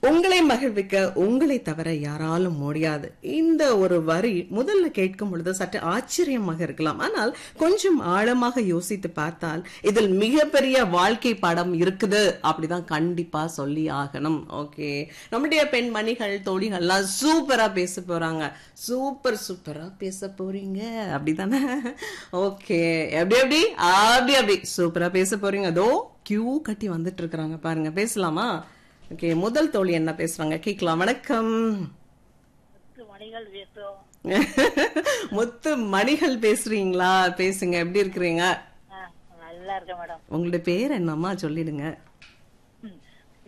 உங்களை மகிழ்விக்க உங்களை தவிர யாராலும் முடியாது இந்த ஒரு வரி முதல்ல கேட்கும் பொழுது சற்று ஆச்சரியமாக இருக்கலாம் ஆனால் கொஞ்சம் ஆழமாக யோசித்து பார்த்தால் இதில் மிகப்பெரிய வாழ்க்கை பாடம் இருக்குது அப்படிதான் கண்டிப்பா சொல்லி ஆகணும் ஓகே நம்முடைய பெண்மணிகள் தோழிகள்லாம் சூப்பரா பேச போறாங்க சூப்பர் சூப்பரா பேச போறீங்க அப்படிதானே ஓகே எப்படி எப்படி அப்படி அப்படி சூப்பரா பேச போறீங்க அதோ கியூ கட்டி வந்துட்டு இருக்கிறாங்க பாருங்க பேசலாமா ஓகே முதல் தோழி என்ன பேசுறாங்க கேட்கலாம் வணக்கம் பத்து மணிகள் பேசுறோம் முத்து மணிகள் பேசுறீங்களா பேசுங்க எப்படி இருக்கிறீங்க ஆ, நல்லா இருக்கேன் மேடம் உங்களுடைய பேர் என்னம்மா சொல்லிடுங்க